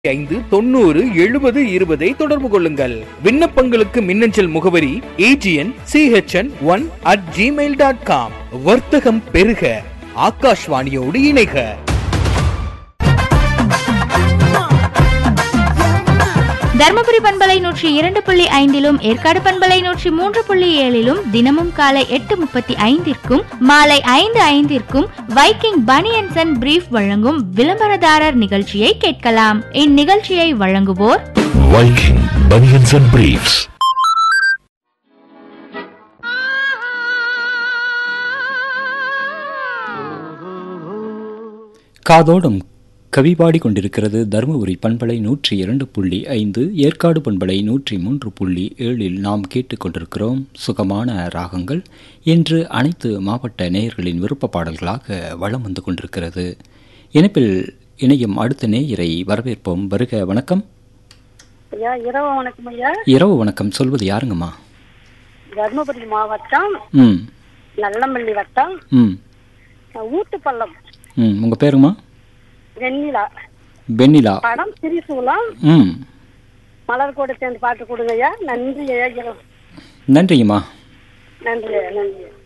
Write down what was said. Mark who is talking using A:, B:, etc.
A: ஐந்து தொண்ணூறு எழுபது இருபதை தொடர்பு கொள்ளுங்கள் விண்ணப்பங்களுக்கு மின்னஞ்சல் முகவரி AGN CHN one at gmail dot com வர்த்தகம் பெருக ஆகாஷ்வாணியோடு இணைக
B: தருமபுரி பண்பலை நூற்றி இரண்டு புள்ளி ஐந்திலும் ஏற்காடு பண்பலை நூற்றி மூன்று புள்ளி ஏழிலும் தினமும் காலை எட்டு முப்பத்தி ஐந்திற்கும் மாலை ஐந்து ஐந்திற்கும் வைக்கிங் பனியன்சன் அண்ட் பிரீஃப் வழங்கும் விளம்பரதாரர் நிகழ்ச்சியை கேட்கலாம் இந்நிகழ்ச்சியை வழங்குவோர்
C: Viking Bunions and Briefs.
D: காதோடும் கவி பாடிக் கொண்டிருக்கிறது தருமபுரி பண்பலை நூற்றி இரண்டு புள்ளி ஐந்து ஏற்காடு பண்பலை நூற்றி மூன்று புள்ளி ஏழில் நாம் கேட்டுக்கொண்டிருக்கிறோம் சுகமான ராகங்கள் இன்று அனைத்து மாவட்ட நேயர்களின் விருப்ப பாடல்களாக வளம் வந்து கொண்டிருக்கிறது இணைப்பில் இணையும் அடுத்த நேயரை வரவேற்போம் வருக வணக்கம்
E: ஐயா இரவு வணக்கம் ஐயா
D: இரவு வணக்கம் சொல்வது யாருங்கம்மா
E: தருமபுரி மாவட்டம்
D: ம்
E: நல்லமல்லி வட்டம்
D: ம்
E: ஊட்டுப்பள்ளம்
D: ம் உங்கள் பேருங்கம்மா
E: வெண்ணிலா
D: வெண்ணிலா
E: படம் திரிசூலம்
D: ம்
E: மலர் கூட சேர்ந்து பாட்டு கொடுங்க ஐயா நன்றி ஐயா இரவு
D: நன்றிங்கம்மா
E: நன்றி ஐயா நன்றி ஐயா